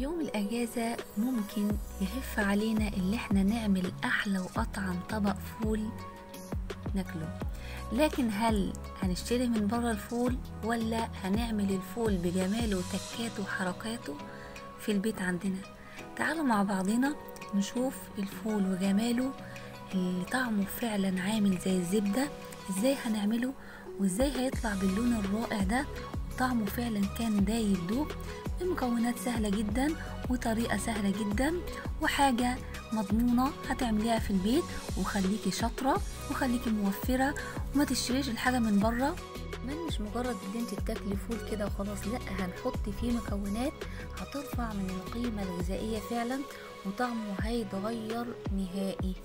يوم الأجازة ممكن يهف علينا اللي احنا نعمل أحلى وأطعم طبق فول ناكله لكن هل هنشتري من بره الفول ولا هنعمل الفول بجماله وتكاته وحركاته في البيت عندنا تعالوا مع بعضنا نشوف الفول وجماله اللي طعمه فعلا عامل زي الزبدة ازاي هنعمله وازاي هيطلع باللون الرائع ده وطعمه فعلا كان دايب دوب بمكونات سهلة جدا وطريقة سهلة جدا وحاجة مضمونة هتعمليها في البيت وخليكي شاطرة وخليكي موفرة وما تشتريش الحاجة من بره كمان مش مجرد ان انت تاكلي فول كده وخلاص لا هنحط فيه مكونات هترفع من القيمة الغذائية فعلا وطعمه هيتغير نهائي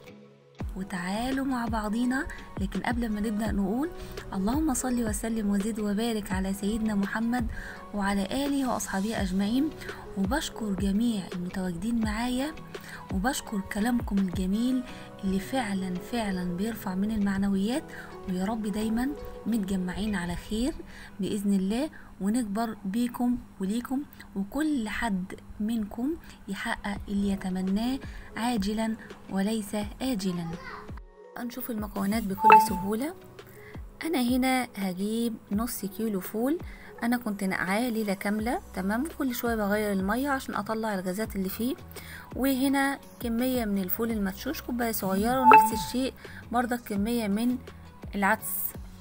وتعالوا مع بعضينا لكن قبل ما نبدأ نقول اللهم صل وسلم وزد وبارك على سيدنا محمد وعلى آله وأصحابه أجمعين وبشكر جميع المتواجدين معايا وبشكر كلامكم الجميل اللي فعلا فعلا بيرفع من المعنويات ويا رب دايما متجمعين على خير بإذن الله ونكبر بيكم وليكم وكل حد منكم يحقق اللي يتمناه عاجلا وليس آجلا نشوف المكونات بكل سهولة أنا هنا هجيب نص كيلو فول أنا كنت نقعاه ليلة كاملة تمام كل شوية بغير المية عشان أطلع الغازات اللي فيه وهنا كمية من الفول المدشوش كوباية صغيرة ونفس الشيء برضك كمية من العدس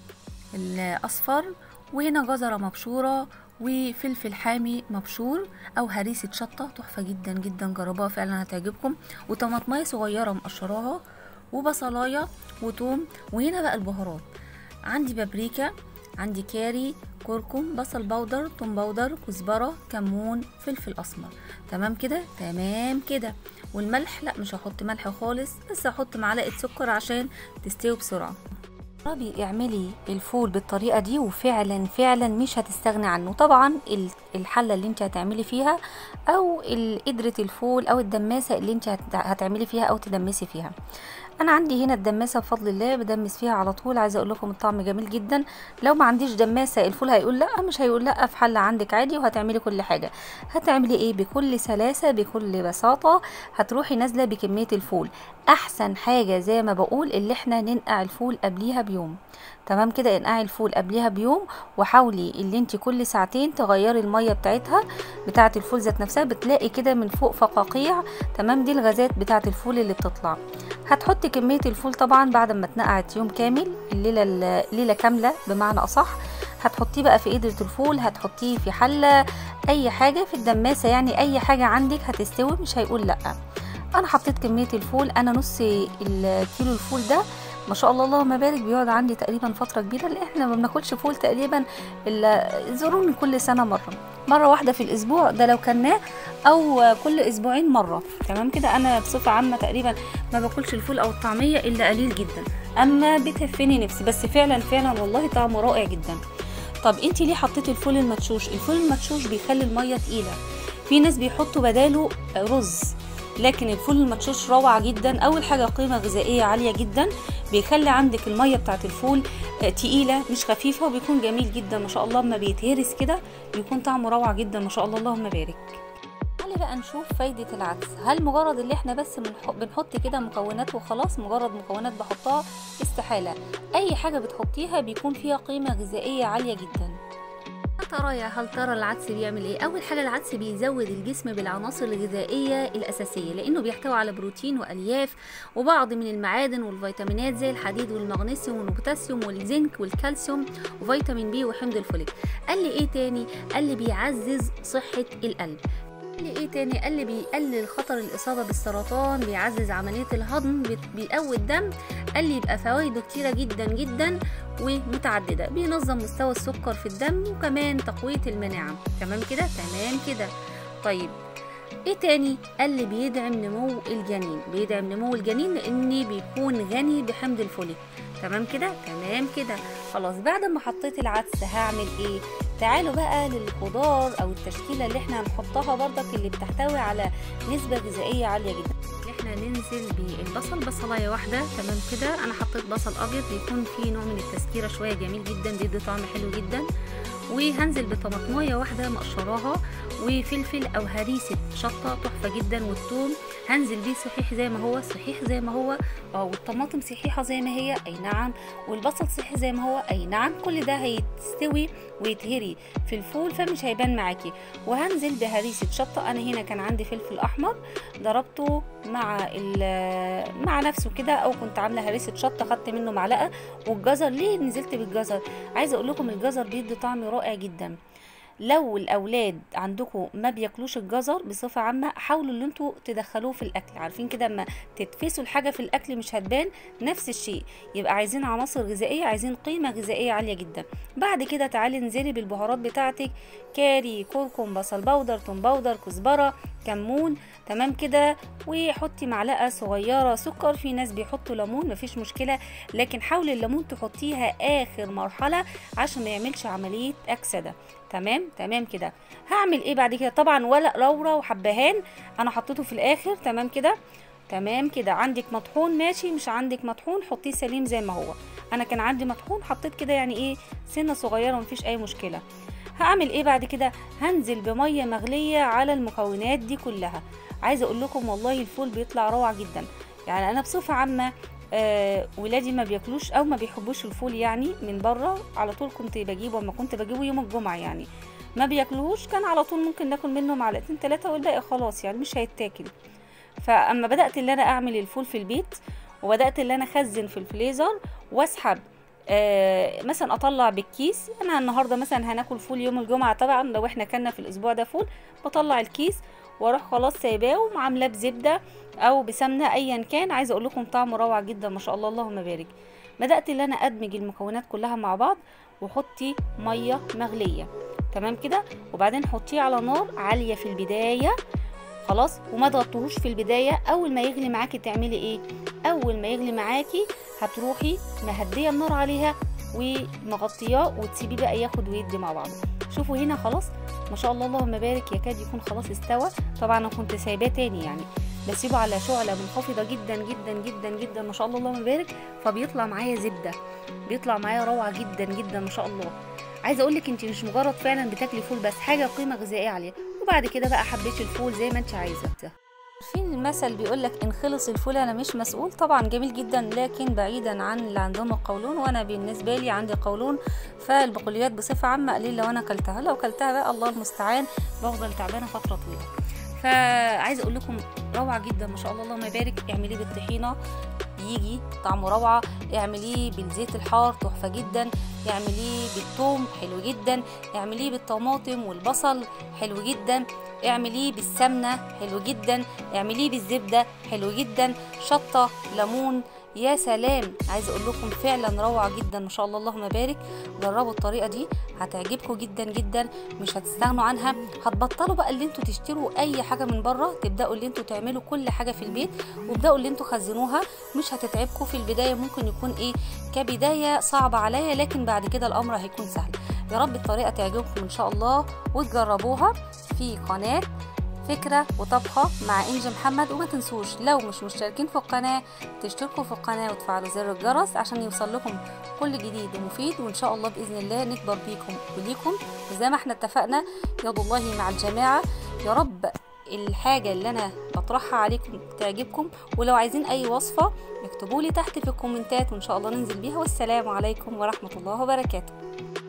الأصفر وهنا جزرة مبشورة وفلفل حامي مبشور او هريسة شطة تحفة جدا جدا جربوها فعلا هتعجبكم وطماطمية صغيرة مقشراها وبصلاية وتوم وهنا بقى البهارات عندي بابريكا عندي كاري كركم بصل بودر توم بودر كزبرة كمون فلفل اسمر تمام كده تمام كده والملح لا مش هحط ملح خالص بس هحط معلقة سكر عشان تستوي بسرعة جربي اعملي الفول بالطريقه دي وفعلا فعلا مش هتستغني عنه طبعا الحله اللي انت هتعملي فيها او قدره الفول او الدماسه اللي انت هتعملي فيها او تدمسي فيها انا عندي هنا الدماسه بفضل الله بدمس فيها على طول عايزه اقول لكم الطعم جميل جدا لو ما عنديش دماسه الفول هيقول لا مش هيقول لا في حله عندك عادي وهتعملي كل حاجه هتعملي ايه بكل سلاسه بكل بساطه هتروحي نازله بكميه الفول احسن حاجه زي ما بقول اللي احنا ننقع الفول قبليها بيوم تمام كده انقعي الفول قبليها بيوم وحاولي اللي انت كل ساعتين تغيري الميه بتاعتها بتاعه الفول ذات نفسها بتلاقي كده من فوق فقاقيع تمام دي الغازات بتاعه الفول اللي بتطلع هتحطي كميه الفول طبعا بعد ما اتنقعت يوم كامل الليله الليله كامله بمعنى اصح هتحطيه بقى في قدرة الفول هتحطيه في حلة اي حاجة في الدماسة يعني اي حاجة عندك هتستوي مش هيقول لا انا حطيت كمية الفول انا نص الكيلو الفول ده ما شاء الله اللهم بارك بيقعد عندي تقريبا فتره كبيره لان احنا ما بناكلش فول تقريبا الا زوروني كل سنه مره مره واحده في الاسبوع ده لو كناه او كل اسبوعين مره تمام كده انا بصفه عامه تقريبا ما باكلش الفول او الطعميه الا قليل جدا اما بتهفني نفسي بس فعلا فعلا والله طعمه رائع جدا طب انت ليه حطيتي الفول المدشوش الفول المدشوش بيخلي الميه تقيله في ناس بيحطوا بداله رز لكن الفول المدشوش روعة جدا اول حاجة قيمة غذائية عالية جدا بيخلي عندك المية بتاعت الفول تقيلة مش خفيفة وبيكون جميل جدا ما شاء الله اما بيتهرس كده بيكون طعمه روعة جدا ما شاء الله اللهم بارك تعالي بقى نشوف فايدة العدس هل مجرد اللي احنا بس بنحط كده مكونات وخلاص مجرد مكونات بحطها استحالة اي حاجة بتحطيها بيكون فيها قيمة غذائية عالية جدا ترى يا هل ترى العدس بيعمل ايه اول حاجه العدس بيزود الجسم بالعناصر الغذائيه الاساسيه لانه بيحتوي على بروتين والياف وبعض من المعادن والفيتامينات زي الحديد والمغنيسيوم والبوتاسيوم والزنك والكالسيوم وفيتامين بي وحمض الفوليك قال لي ايه تاني قال لي بيعزز صحه القلب قال لي ايه تاني قال لي بيقلل خطر الاصابه بالسرطان بيعزز عمليه الهضم بيقوي الدم قال لي يبقى فوائده كتيره جدا جدا ومتعدده بينظم مستوى السكر في الدم وكمان تقويه المناعه تمام كده تمام كده طيب ايه تاني قال لي بيدعم نمو الجنين بيدعم نمو الجنين لان بيكون غني بحمض الفوليك تمام كده تمام كده خلاص بعد ما حطيت العدس هعمل ايه تعالوا بقى للخضار او التشكيله اللي احنا هنحطها برضك اللي بتحتوي على نسبه غذائيه عاليه جدا احنا ننزل بالبصل بصلايه واحده تمام كده انا حطيت بصل ابيض بيكون فيه نوع من التسكيره شويه جميل جدا بيدي طعم حلو جدا وهنزل بطماطمايه واحده مقشراها وفلفل او هريسه شطه تحفه جدا والثوم هنزل بيه صحيح زي ما هو صحيح زي ما هو اه والطماطم صحيحه زي ما هي اي نعم والبصل صحيح زي ما هو اي نعم كل ده هيستوي ويتهري في الفول فمش هيبان معاكي وهنزل بهريسه شطه انا هنا كان عندي فلفل احمر ضربته مع مع نفسه كده او كنت عامله هريسه شطه خدت منه معلقه والجزر ليه نزلت بالجزر عايزه اقول لكم الجزر بيدي طعم رائع جدا لو الاولاد عندكم ما بياكلوش الجزر بصفه عامه حاولوا ان انتوا تدخلوه في الاكل عارفين كده اما تتفسوا الحاجه في الاكل مش هتبان نفس الشيء يبقى عايزين عناصر غذائيه عايزين قيمه غذائيه عاليه جدا بعد كده تعالي انزلي بالبهارات بتاعتك كاري كركم بصل بودر توم بودر كزبره كمون تمام كده وحطي معلقه صغيره سكر في ناس بيحطوا ليمون مفيش مشكله لكن حاولي الليمون تحطيها اخر مرحله عشان ما يعملش عمليه اكسده تمام تمام كده هعمل ايه بعد كده طبعا ورق لورا وحبهان انا حطيته في الاخر تمام كده تمام كده عندك مطحون ماشي مش عندك مطحون حطيه سليم زي ما هو انا كان عندي مطحون حطيت كده يعني ايه سنه صغيره ومفيش اي مشكله هعمل ايه بعد كده هنزل بميه مغليه على المكونات دي كلها عايزه اقول لكم والله الفول بيطلع روعه جدا يعني انا بصفه عامه آه ولادي ما بياكلوش او ما بيحبوش الفول يعني من بره على طول كنت بجيبه اما كنت بجيبه يوم الجمعه يعني ما بياكلوش كان على طول ممكن ناكل منه معلقتين ثلاثه والباقي خلاص يعني مش هيتاكل فاما بدات اللي انا اعمل الفول في البيت وبدات اللي انا اخزن في الفريزر واسحب آه مثلا اطلع بالكيس انا النهارده مثلا هناكل فول يوم الجمعه طبعا لو احنا كنا في الاسبوع ده فول بطلع الكيس واروح خلاص سايباه وعاملاه بزبده او بسمنه ايا كان عايزه اقول لكم طعمه روعه جدا ما شاء الله اللهم بارك بدات ان انا ادمج المكونات كلها مع بعض وحطي ميه مغليه تمام كده وبعدين حطيه على نار عاليه في البدايه خلاص وما تغطوهوش في البدايه اول ما يغلي معاكي تعملي ايه اول ما يغلي معاكي هتروحي مهديه النار عليها ومغطياه وتسيبيه بقى ياخد ويدي مع بعض شوفوا هنا خلاص ما شاء الله اللهم بارك يكاد يكون خلاص استوى طبعا انا كنت سايباه تاني يعني بسيبه على شعله منخفضه جدا جدا جدا جدا ما شاء الله اللهم بارك فبيطلع معايا زبده بيطلع معايا روعه جدا جدا ما شاء الله عايزه اقول لك انت مش مجرد فعلا بتاكلي فول بس حاجه قيمه غذائيه عاليه وبعد كده بقى حبيتي الفول زي ما انت عايزه عارفين المثل بيقول لك ان خلص الفول انا مش مسؤول طبعا جميل جدا لكن بعيدا عن اللي عندهم القولون وانا بالنسبه لي عندي قولون فالبقوليات بصفه عامه قليل لو انا اكلتها لو اكلتها بقى الله المستعان بفضل تعبانه فتره طويله فعايزه اقول لكم روعه جدا ما شاء الله اللهم بارك اعمليه بالطحينه يجي طعمه روعه اعمليه بالزيت الحار تحفه جدا اعمليه بالثوم حلو جدا اعمليه بالطماطم والبصل حلو جدا اعمليه بالسمنه حلو جدا اعمليه بالزبده حلو جدا شطه ليمون يا سلام عايزه اقول لكم فعلا روعه جدا ما شاء الله اللهم بارك جربوا الطريقه دي هتعجبكم جدا جدا مش هتستغنوا عنها هتبطلوا بقى اللي انتوا تشتروا اي حاجه من بره تبداوا اللي انتوا تعملوا كل حاجه في البيت وابداوا اللي انتوا خزنوها مش هتتعبكم في البدايه ممكن يكون ايه كبدايه صعبه عليا لكن بعد كده الامر هيكون سهل يا رب الطريقه تعجبكم ان شاء الله وتجربوها في قناه فكرة وطبخة مع إنجي محمد وما تنسوش لو مش مشتركين في القناة تشتركوا في القناة وتفعلوا زر الجرس عشان يوصل لكم كل جديد ومفيد وإن شاء الله بإذن الله نكبر بيكم وليكم وزي ما احنا اتفقنا يد الله مع الجماعة يا رب الحاجة اللي أنا بطرحها عليكم تعجبكم ولو عايزين أي وصفة اكتبوا لي تحت في الكومنتات وإن شاء الله ننزل بيها والسلام عليكم ورحمة الله وبركاته